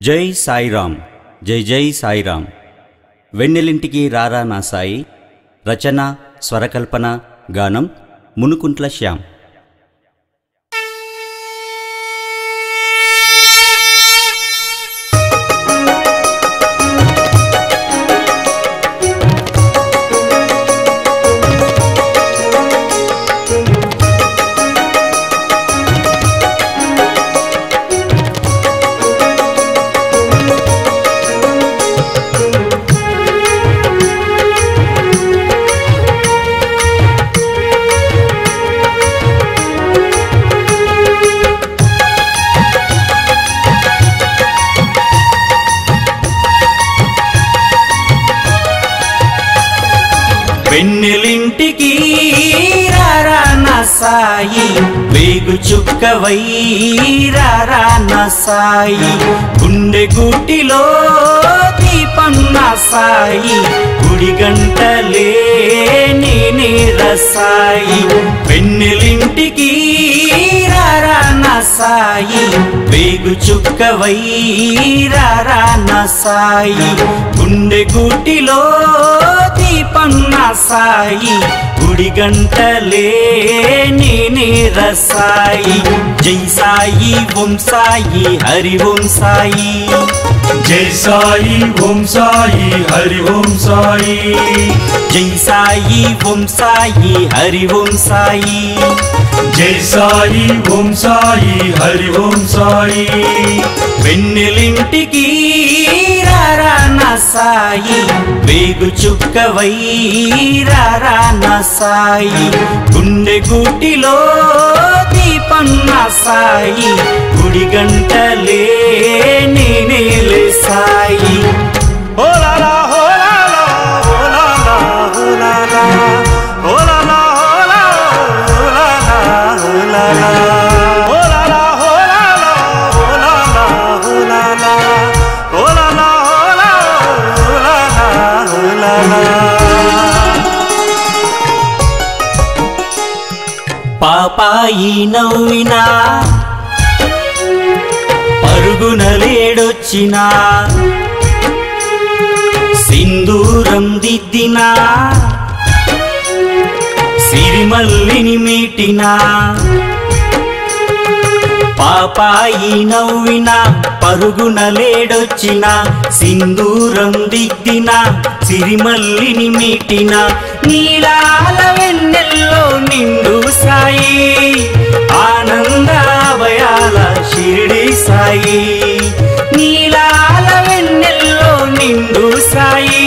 జై సాయిరామ్ జై జై సాయిరామ్ వెన్నెలింటికి రారా నా సాయి రచన స్వరకల్పన గానం మునుకుంట్ల శ్యామ్ వెన్నెలింటికి రారా నా సాయి వేగు చుక్కవై రారా నా సాయి గుండె గుట్టిలో దీపం నా సాయి గుడి గంటలే నేనే రసాయి వెన్నెలింటికి రారా నా సాయి వేగు చుక్కవై రారా నా సాయి గుండె గుట్టిలో దీపం నా సాయి గుడి గంటలే నేనే రసాయి జై సాయి ఓం సాయి హరి ఓం సాయి జై సాయి ఓం సాయి హరి ఓం సాయి జై సాయి ఓం సాయి హరి ఓం సాయి జై సాయి ఓం సాయి హరి ఓం సాయి వెన్నెలింటికి రారా నా సాయి వేగు చుక్కవై రారా నా సాయి గుండె గుటిలో దీపం నా సాయి గుడి గంటలే నేనేలే సాయి ఓలాలా ఓలాలా ఓలాలా ఓలాలా ఓలాలా ఓలాలా ఓలాలా ఓలాలా ఓలాలా ఓలాలా ఓలాలా ఓలాలా ఓలాలా ఓలాలా పాపాయి నవ్వినా పరుగున లేడొచ్చినా సింధూరం దిద్దినా సిరిమల్లిని మీటినా పాపాయి నవ్విన పరుగున లేడొచ్చిన సింధూరం దిద్దిన సిరిమల్లిని మీటిన నీలాల వెన్నెల్లో నిండు సాయి ఆనందాభయాల షిరిడి సాయి నీలాల వెన్నెల్లో నిండు సాయి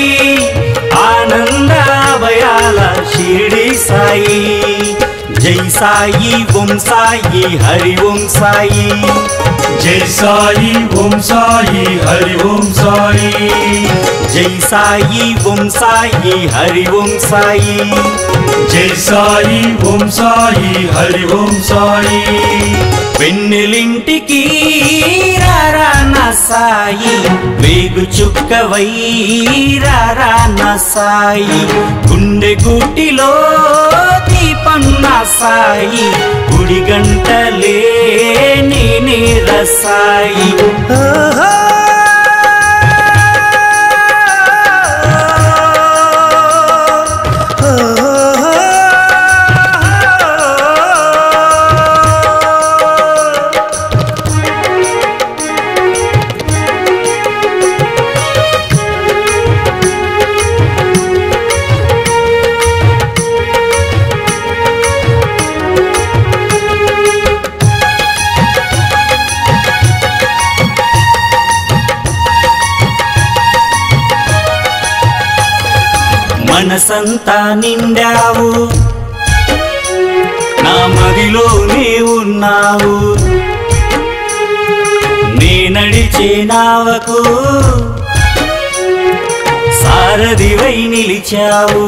ఆనందాభయాల షిరిడి సాయి జై సాయి ఓం సాయి హరి ఓం సాయి జై సాయి ఓం సాయి హరి ఓం సాయి జై సాయి ఓం సాయి హరి ఓం సాయి జై సాయి ఓం సాయి హరి ఓం సాయి వెన్నెలింటికి రారా నా సాయి వేగు చుక్కవై రారా నా సాయి గుండె గుటిలో దీపం నా సాయి గుడి గంటలే నేనే రసాయి మనసంతా నిండావు నా మదిలోనే ఉన్నావు నే నడిచే నావకు సారథివై నిలిచావు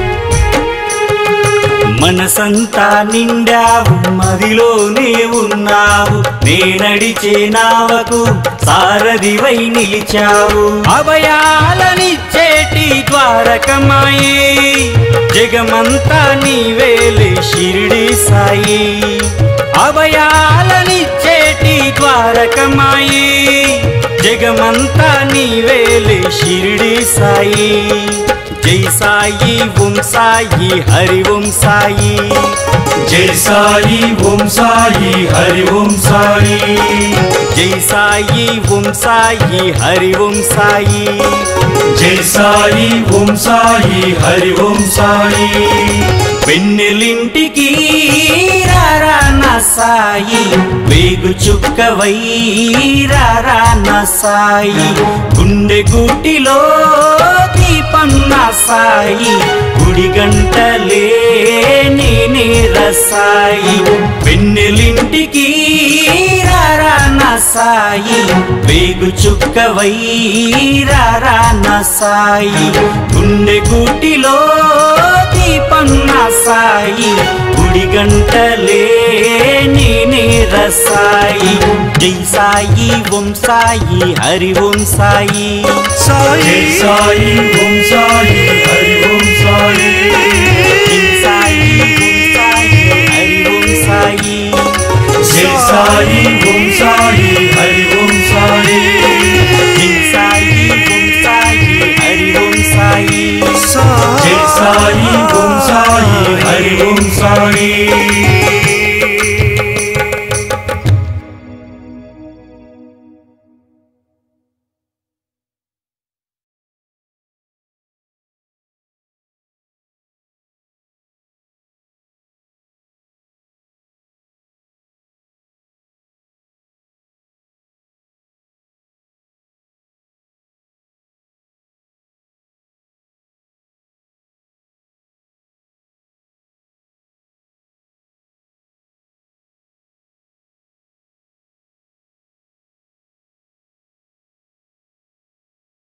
మనసంతా నిండావు మదిలోనే ఉన్నావు నే నడిచే నావకు సారథివై నిలిచావు అభయాలనిచ్చేటి ద్వారకమాయి జగమంతా నీవేలే షిరిడి సాయి అభయాలనిచ్చేటి ద్వారకమాయి జగమంతా నీవేలే షిరిడి సాయి జై సాయి ఓం సాయి హరి ఓం సాయి జై సాయి ఓం సాయి హరి ఓం సాయి జై సాయి ఓం సాయి హరి ఓం సాయి జై సాయి ఓం సాయి హరి ఓం సాయి వెన్నెలింటికి రారా నా సాయి వేగు చుక్కవై రారా నా సాయి గుండె గుటిలో దీపం నా సాయి గుడి గంటలే నేనే రసాయి వెన్నెలింటికి రారా నా సాయి వేగు చుక్కవై రారా నా సాయి గుండె గుటిలో దీపం నా సాయి గుడి గంటలే నేనే రసాయి జై సాయి ఓం సాయి హరి ఓం సాయి జై సాయి ఓం సాయి హరి ఓం సాయి జై సాయి ఓం సాయి హరి ఓం సాయి జై సాయి ఓం సాయి హరి